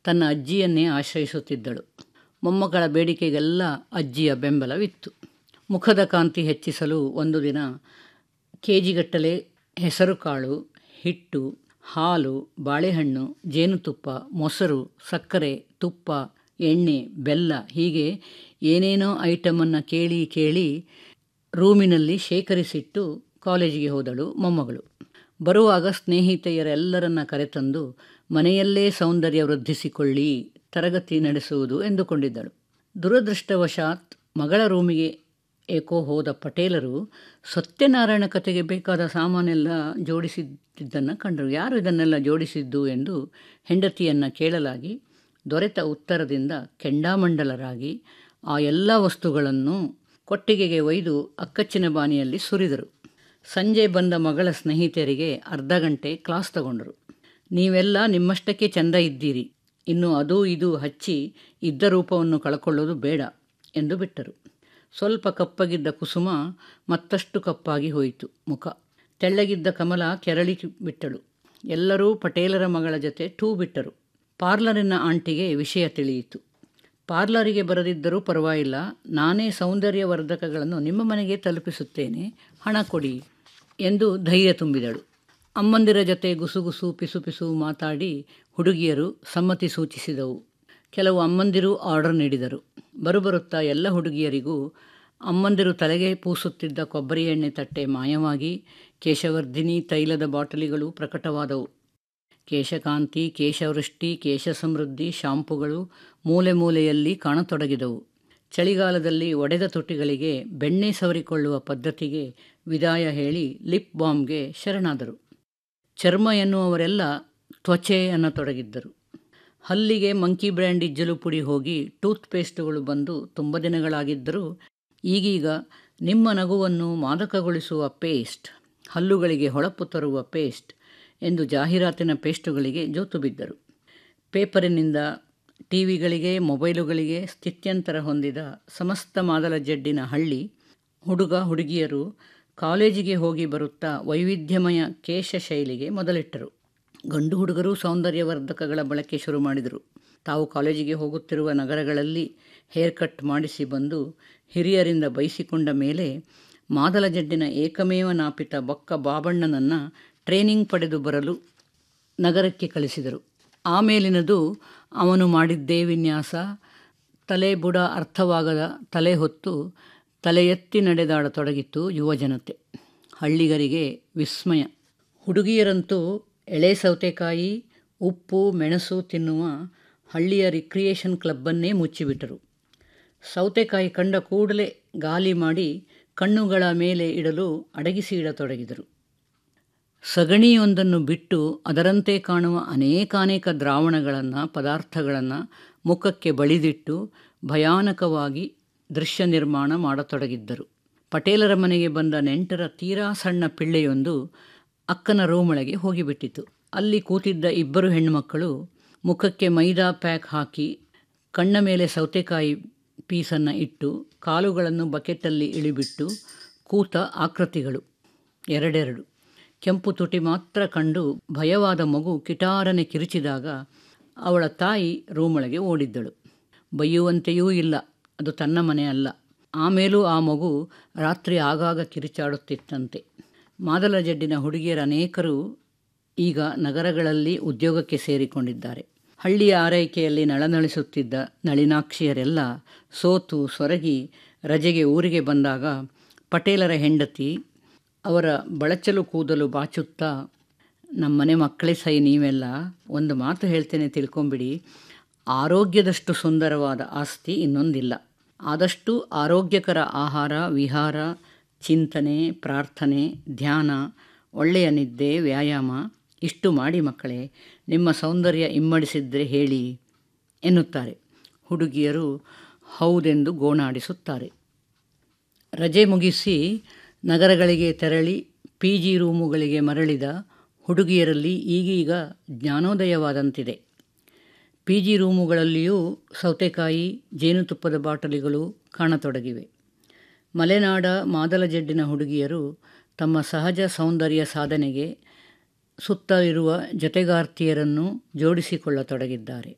ತನ್ನ ಅಜ್ಜಿಯನ್ನೇ ಆಶ್ರಯಿಸುತ್ತಿದ್ದಳು ಮೊಮ್ಮಕ್ಕಳ ಬೇಡಿಕೆಗೆಲ್ಲ ಅಜ್ಜಿಯ ಬೆಂಬಲವಿತ್ತು ಮುಖದ ಕಾಂತಿ ಹೆಚ್ಚಿಸಲು ಒಂದು ದಿನ ಕೆ ಜಿಗಟ್ಟಲೆ ಹೆಸರುಕಾಳು ಹಿಟ್ಟು ಹಾಲು ಬಾಳೆಹಣ್ಣು ಜೇನುತುಪ್ಪ ಮೊಸರು ಸಕ್ಕರೆ ತುಪ್ಪ ಎಣ್ಣೆ ಬೆಲ್ಲ ಹೀಗೆ ಏನೇನೋ ಐಟಮನ್ನು ಕೇಳಿ ಕೇಳಿ ರೂಮಿನಲ್ಲಿ ಶೇಖರಿಸಿಟ್ಟು ಕಾಲೇಜಿಗೆ ಹೋದಳು ಮೊಮ್ಮಗಳು ಬರುವಾಗ ಸ್ನೇಹಿತೆಯರೆಲ್ಲರನ್ನ ಕರೆತಂದು ಮನೆಯಲ್ಲೇ ಸೌಂದರ್ಯ ವೃದ್ಧಿಸಿಕೊಳ್ಳಿ ತರಗತಿ ನಡೆಸುವುದು ಎಂದುಕೊಂಡಿದ್ದಳು ದುರದೃಷ್ಟವಶಾತ್ ಮಗಳ ರೂಮಿಗೆ ಏಕೋ ಹೋದ ಪಟೇಲರು ಸತ್ಯನಾರಾಯಣ ಕಥೆಗೆ ಬೇಕಾದ ಸಾಮಾನೆಲ್ಲ ಜೋಡಿಸಿದ್ದನ್ನು ಕಂಡರು ಯಾರು ಇದನ್ನೆಲ್ಲ ಜೋಡಿಸಿದ್ದು ಎಂದು ಹೆಂಡತಿಯನ್ನು ಕೇಳಲಾಗಿ ದೊರೆತ ಉತ್ತರದಿಂದ ಕೆಂಡಾಮಂಡಲರಾಗಿ ಆ ಎಲ್ಲ ವಸ್ತುಗಳನ್ನು ಕೊಟ್ಟಿಗೆಗೆ ಒಯ್ದು ಅಕ್ಕಚ್ಚಿನ ಬಾನಿಯಲ್ಲಿ ಸುರಿದರು ಸಂಜೆ ಬಂದ ಮಗಳ ಸ್ನೇಹಿತರಿಗೆ ಅರ್ಧ ಗಂಟೆ ಕ್ಲಾಸ್ ತಗೊಂಡರು ನೀವೆಲ್ಲ ನಿಮ್ಮಷ್ಟಕ್ಕೆ ಚೆಂದ ಇದ್ದೀರಿ ಇನ್ನು ಅದು ಇದು ಹಚ್ಚಿ ಇದ್ದ ರೂಪವನ್ನು ಕಳ್ಕೊಳ್ಳೋದು ಬೇಡ ಎಂದು ಬಿಟ್ಟರು ಸ್ವಲ್ಪ ಕಪ್ಪಗಿದ್ದ ಕುಸುಮ ಮತ್ತಷ್ಟು ಕಪ್ಪಾಗಿ ಹೋಯಿತು ಮುಖ ತೆಳ್ಳಗಿದ್ದ ಕಮಲ ಕೆರಳಿ ಬಿಟ್ಟಳು ಎಲ್ಲರೂ ಪಟೇಲರ ಮಗಳ ಜೊತೆ ಟೂ ಬಿಟ್ಟರು ಪಾರ್ಲರಿನ ಆಂಟಿಗೆ ವಿಷಯ ತಿಳಿಯಿತು ಪಾರ್ಲರಿಗೆ ಬರದಿದ್ದರೂ ಪರವಾಗಿಲ್ಲ ನಾನೇ ಸೌಂದರ್ಯವರ್ಧಕಗಳನ್ನು ನಿಮ್ಮ ಮನೆಗೆ ತಲುಪಿಸುತ್ತೇನೆ ಹಣ ಕೊಡಿ ಎಂದು ಧೈರ್ಯ ತುಂಬಿದಳು ಅಮ್ಮಂದಿರ ಜೊತೆ ಗುಸುಗುಸು ಪಿಸು ಪಿಸು ಮಾತಾಡಿ ಹುಡುಗಿಯರು ಸಮ್ಮತಿ ಸೂಚಿಸಿದವು ಕೆಲವು ಅಮ್ಮಂದಿರು ಆರ್ಡರ್ ನೀಡಿದರು ಬರುಬರುತ್ತಾ ಎಲ್ಲ ಹುಡುಗಿಯರಿಗೂ ಅಮ್ಮಂದಿರು ತಲೆಗೆ ಪೂಸುತ್ತಿದ್ದ ಕೊಬ್ಬರಿ ಎಣ್ಣೆ ತಟ್ಟೆ ಮಾಯವಾಗಿ ಕೇಶವರ್ಧಿನಿ ತೈಲದ ಬಾಟಲಿಗಳು ಪ್ರಕಟವಾದವು ಕೇಶಕಾಂತಿ ಕೇಶವೃಷ್ಟಿ ಕೇಶ ಸಮೃದ್ಧಿ ಶಾಂಪುಗಳು ಮೂಲೆ ಮೂಲೆಯಲ್ಲಿ ಕಾಣತೊಡಗಿದವು ಚಳಿಗಾಲದಲ್ಲಿ ಒಡೆದ ತುಟಿಗಳಿಗೆ ಬೆಣ್ಣೆ ಸವರಿಕೊಳ್ಳುವ ಪದ್ಧತಿಗೆ ವಿದಾಯ ಹೇಳಿ ಲಿಪ್ ಬಾಮ್ಗೆ ಶರಣಾದರು ಚರ್ಮ ಎನ್ನುವವರೆಲ್ಲ ತ್ವಚೆ ಅನ್ನತೊಡಗಿದ್ದರು ಹಲ್ಲಿಗೆ ಮಂಕಿ ಬ್ರ್ಯಾಂಡ್ ಇಜ್ಜಲು ಪುಡಿ ಹೋಗಿ ಟೂತ್ ಪೇಸ್ಟ್ಗಳು ಬಂದು ತುಂಬ ದಿನಗಳಾಗಿದ್ದರೂ ಈಗೀಗ ನಿಮ್ಮ ನಗುವನ್ನು ಮಾದಕಗೊಳಿಸುವ ಪೇಸ್ಟ್ ಹಲ್ಲುಗಳಿಗೆ ಹೊಳಪು ತರುವ ಪೇಸ್ಟ್ ಎಂದು ಜಾಹೀರಾತಿನ ಪೇಸ್ಟುಗಳಿಗೆ ಜೋತು ಬಿದ್ದರು ಪೇಪರಿನಿಂದ ಟಿವಿಗಳಿಗೆ ಮೊಬೈಲುಗಳಿಗೆ ಸ್ಥಿತ್ಯಂತರ ಹೊಂದಿದ ಸಮಸ್ತ ಮಾದಲ ಜಡ್ಡಿನ ಹಳ್ಳಿ ಹುಡುಗ ಹುಡುಗಿಯರು ಕಾಲೇಜಿಗೆ ಹೋಗಿ ಬರುತ್ತಾ ವೈವಿಧ್ಯಮಯ ಕೇಶ ಶೈಲಿಗೆ ಮೊದಲಿಟ್ಟರು ಗಂಡು ಹುಡುಗರು ಸೌಂದರ್ಯವರ್ಧಕಗಳ ಬಳಕೆ ಶುರು ಮಾಡಿದರು ತಾವು ಕಾಲೇಜಿಗೆ ಹೋಗುತ್ತಿರುವ ನಗರಗಳಲ್ಲಿ ಹೇರ್ ಕಟ್ ಮಾಡಿಸಿ ಬಂದು ಹಿರಿಯರಿಂದ ಬಯಸಿಕೊಂಡ ಮೇಲೆ ಮಾದಲ ಜಡ್ಡಿನ ಏಕಮೇವ ನಾಪಿತ ಬೊಕ್ಕ ಬಾಬಣ್ಣನನ್ನು ಟ್ರೈನಿಂಗ್ ಪಡೆದು ಬರಲು ನಗರಕ್ಕೆ ಕಳಿಸಿದರು ಆಮೇಲಿನದು ಅವನು ಮಾಡಿದ್ದೇ ವಿನ್ಯಾಸ ತಲೆ ಬುಡ ಅರ್ಥವಾಗದ ತಲೆ ಹೊತ್ತು ತಲೆ ಎತ್ತಿ ನಡೆದಾಡತೊಡಗಿತ್ತು ಯುವಜನತೆ ಹಳ್ಳಿಗರಿಗೆ ವಿಸ್ಮಯ ಹುಡುಗಿಯರಂತೂ ಎಳೆ ಸೌತೆಕಾಯಿ ಉಪ್ಪು ಮೆಣಸು ತಿನ್ನುವ ಹಳ್ಳಿಯ ರಿಕ್ರಿಯೇಷನ್ ಕ್ಲಬ್ಬನ್ನೇ ಮುಚ್ಚಿಬಿಟ್ಟರು ಸೌತೆಕಾಯಿ ಕಂಡ ಕೂಡಲೇ ಗಾಲಿ ಮಾಡಿ ಕಣ್ಣುಗಳ ಮೇಲೆ ಇಡಲು ಅಡಗಿಸಿ ಇಡತೊಡಗಿದರು ಸಗಣಿಯೊಂದನ್ನು ಬಿಟ್ಟು ಅದರಂತೆ ಕಾಣುವ ಅನೇಕಾನೇಕ ದ್ರಾವಣಗಳನ್ನು ಪದಾರ್ಥಗಳನ್ನು ಮುಖಕ್ಕೆ ಬಳಿದಿಟ್ಟು ಭಯಾನಕವಾಗಿ ದೃಶ್ಯ ನಿರ್ಮಾಣ ಮಾಡತೊಡಗಿದ್ದರು ಪಟೇಲರ ಮನೆಗೆ ಬಂದ ನೆಂಟರ ತೀರಾ ಸಣ್ಣ ಪಿಳ್ಳೆಯೊಂದು ಅಕ್ಕನ ರೂಮೊಳಗೆ ಹೋಗಿಬಿಟ್ಟಿತು ಅಲ್ಲಿ ಕೂತಿದ್ದ ಇಬ್ಬರು ಹೆಣ್ಣುಮಕ್ಕಳು ಮುಖಕ್ಕೆ ಮೈದಾ ಪ್ಯಾಕ್ ಹಾಕಿ ಕಣ್ಣ ಮೇಲೆ ಸೌತೆಕಾಯಿ ಪೀಸನ್ನು ಇಟ್ಟು ಕಾಲುಗಳನ್ನು ಬಕೆಟಲ್ಲಿ ಇಳಿಬಿಟ್ಟು ಕೂತ ಆಕೃತಿಗಳು ಎರಡೆರಡು ಕೆಂಪು ತುಟಿ ಮಾತ್ರ ಕಂಡು ಭಯವಾದ ಮಗು ಕಿಟಾರನೆ ಕಿರುಚಿದಾಗ ಅವಳ ತಾಯಿ ರೂಮೊಳಗೆ ಓಡಿದ್ದಳು ಬೈಯುವಂತೆಯೂ ಇಲ್ಲ ಅದು ತನ್ನ ಮನೆ ಅಲ್ಲ ಆಮೇಲೂ ಆ ಮಗು ರಾತ್ರಿ ಆಗಾಗ ಕಿರಿಚಾಡುತ್ತಿತ್ತಂತೆ ಮಾದಲ ಜಡ್ಡಿನ ಹುಡುಗಿಯರ ಅನೇಕರು ಈಗ ನಗರಗಳಲ್ಲಿ ಉದ್ಯೋಗಕ್ಕೆ ಸೇರಿಕೊಂಡಿದ್ದಾರೆ ಹಳ್ಳಿಯ ಆರೈಕೆಯಲ್ಲಿ ನಳನಳಿಸುತ್ತಿದ್ದ ನಳಿನಾಕ್ಷಿಯರೆಲ್ಲ ಸೋತು ಸೊರಗಿ ರಜೆಗೆ ಊರಿಗೆ ಬಂದಾಗ ಪಟೇಲರ ಹೆಂಡತಿ ಅವರ ಬಳಚಲು ಕೂದಲು ಬಾಚುತ್ತಾ ನಮ್ಮನೆ ಮಕ್ಕಳೇ ಸೈ ನೀವೆಲ್ಲ ಒಂದು ಮಾತು ಹೇಳ್ತೇನೆ ತಿಳ್ಕೊಂಬಿಡಿ ಆರೋಗ್ಯದಷ್ಟು ಸುಂದರವಾದ ಆಸ್ತಿ ಇನ್ನೊಂದಿಲ್ಲ ಆದಷ್ಟು ಆರೋಗ್ಯಕರ ಆಹಾರ ವಿಹಾರ ಚಿಂತನೆ ಪ್ರಾರ್ಥನೆ ಧ್ಯಾನ ಒಳ್ಳೆಯ ನಿದ್ದೆ ವ್ಯಾಯಾಮ ಇಷ್ಟು ಮಾಡಿ ಮಕ್ಕಳೇ ನಿಮ್ಮ ಸೌಂದರ್ಯ ಇಮ್ಮಡಿಸಿದ್ರೆ ಹೇಳಿ ಎನ್ನುತ್ತಾರೆ ಹುಡುಗಿಯರು ಹೌದೆಂದು ಗೋಣಾಡಿಸುತ್ತಾರೆ ರಜೆ ಮುಗಿಸಿ ನಗರಗಳಿಗೆ ತೆರಳಿ ಪಿ ಜಿ ರೂಮುಗಳಿಗೆ ಮರಳಿದ ಹುಡುಗಿಯರಲ್ಲಿ ಈಗೀಗ ಜ್ಞಾನೋದಯವಾದಂತಿದೆ ಪಿ ಜಿ ರೂಮುಗಳಲ್ಲಿಯೂ ಸೌತೆಕಾಯಿ ಜೇನುತುಪ್ಪದ ಬಾಟಲಿಗಳು ಕಾಣತೊಡಗಿವೆ ಮಲೆನಾಡ ಮಾದಲ ಜಡ್ಡಿನ ಹುಡುಗಿಯರು ತಮ್ಮ ಸಹಜ ಸೌಂದರ್ಯ ಸಾಧನೆಗೆ ಸುತ್ತ ಇರುವ ಜೊತೆಗಾರ್ತಿಯರನ್ನು ಜೋಡಿಸಿಕೊಳ್ಳತೊಡಗಿದ್ದಾರೆ